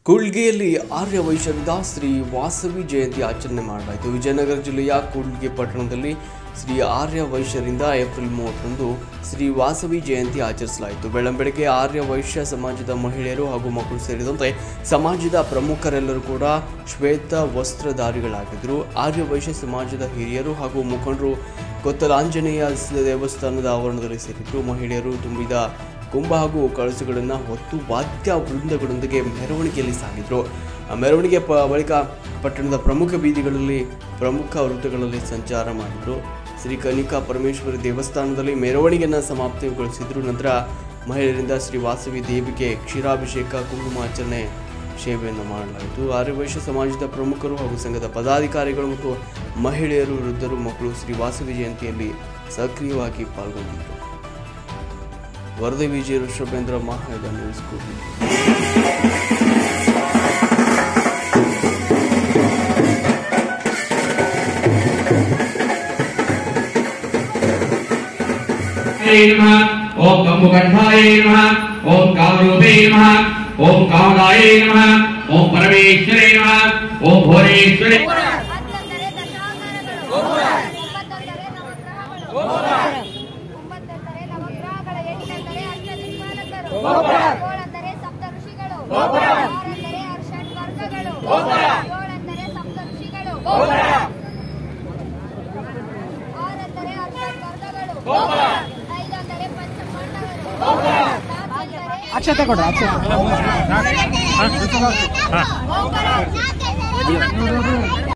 ಕೂಳ್ಗೆಯಲ್ಲಿ ಆರ್ಯ ವೈಶ್ಯರಿಂದ ಶ್ರೀ ವಾಸವಿ ಜಯಂತಿ ಆಚರಣೆ ಮಾಡಲಾಯಿತು ವಿಜಯನಗರ ಜಿಲ್ಲೆಯ ಕೂಳ್ಗೆ ಪಟ್ಟಣದಲ್ಲಿ ಶ್ರೀ ಆರ್ಯ ವೈಶ್ಯರಿಂದ ಏಪ್ರಿಲ್ ಮೂವತ್ತೊಂದು ಶ್ರೀ ವಾಸವಿ ಜಯಂತಿ ಆಚರಿಸಲಾಯಿತು ಬೆಳ್ಳಂಬೆಳಗ್ಗೆ ಆರ್ಯ ವೈಶ್ಯ ಸಮಾಜದ ಮಹಿಳೆಯರು ಹಾಗೂ ಮಕ್ಕಳು ಸೇರಿದಂತೆ ಸಮಾಜದ ಪ್ರಮುಖರೆಲ್ಲರೂ ಕೂಡ ಶ್ವೇತ ವಸ್ತ್ರಧಾರಿಗಳಾಗಿದ್ದರು ಆರ್ಯ ವೈಶ್ಯ ಸಮಾಜದ ಹಿರಿಯರು ಹಾಗೂ ಮುಖಂಡರು ಕೊತ್ತಲಾಂಜನೇಯ ದೇವಸ್ಥಾನದ ಆವರಣದಲ್ಲಿ ಸೇರಿದ್ದು ಮಹಿಳೆಯರು ತುಂಬಿದ ಕುಂಭ ಹಾಗೂ ಕಳಸುಗಳನ್ನು ಹೊತ್ತು ವಾದ್ಯ ವೃಂದಗಳೊಂದಿಗೆ ಮೆರವಣಿಗೆಯಲ್ಲಿ ಸಾಗಿದ್ರು ಆ ಮೆರವಣಿಗೆ ಪ ಬಳಿಕ ಪಟ್ಟಣದ ಪ್ರಮುಖ ಬೀದಿಗಳಲ್ಲಿ ಪ್ರಮುಖ ವೃತ್ತಗಳಲ್ಲಿ ಸಂಚಾರ ಮಾಡಿದ್ರು ಶ್ರೀ ಕನಿಕಾ ಪರಮೇಶ್ವರಿ ದೇವಸ್ಥಾನದಲ್ಲಿ ಮೆರವಣಿಗೆಯನ್ನು ಸಮಾಪ್ತಿಗೊಳಿಸಿದ್ರು ನಂತರ ಮಹಿಳೆಯರಿಂದ ಶ್ರೀ ವಾಸವಿ ದೇವಿಗೆ ಕ್ಷೀರಾಭಿಷೇಕ ಕುಂಕುಮಾಚರಣೆ ಸೇವೆಯನ್ನು ಮಾಡಲಾಯಿತು ಆರ್ಯವೈಶ್ಯ ಸಮಾಜದ ಪ್ರಮುಖರು ಹಾಗೂ ಸಂಘದ ಪದಾಧಿಕಾರಿಗಳು ಮತ್ತು ಮಹಿಳೆಯರು ವೃದ್ಧರು ಮಕ್ಕಳು ಶ್ರೀ ವಾಸವಿ ಜಯಂತಿಯಲ್ಲಿ ಸಕ್ರಿಯವಾಗಿ ಪಾಲ್ಗೊಂಡಿದ್ದರು ವರದಿ ವಿಜಯ ಋಷಭೇಂದ್ರ ಮಹಾಯುಧ ನ್ಯೂಸ್ ಕೂಡ್ಲಿ नमः ओम गंगुकंठाय नमः ओम कामरूपे नमः ओम कामदाय नमः ओम परमेश्वरे नमः ओम भुवनेश्वरे ಹತ್ತೊಂದರೆ ದಶಾವತಾರಗಳು ಒಂಬತ್ತೊಂದರೆ ನವಗ್ರಹಗಳು ಒಂಬತ್ತೆಂದರೆ ನವಗ್ರಹಗಳ ಎಂಟೆಂದರೆ ಅಷ್ಟದಿಕ್ಪಾಲಕರು ಏಳೆಂದರೆ ಸಪ್ತ ಋಷಿಗಳು ಆರೆಂದರೆ ಅರ್ಷಡ್ ವರ್ಗಗಳು ಏಳೆಂದರೆ ಸಪ್ತ ಋಷಿಗಳು ಆರೆಂದರೆ ಅರ್ಷಡ್ ವರ್ಗಗಳು ಐದೆಂದರೆ ಪಂಚಪಾಂಡವರು ನಾಲ್ಕೆಂದರೆ ಅಕ್ಷತೆ ಕೊಡ್ರಿ ಅಕ್ಷತೆ ಗೋಪುರ.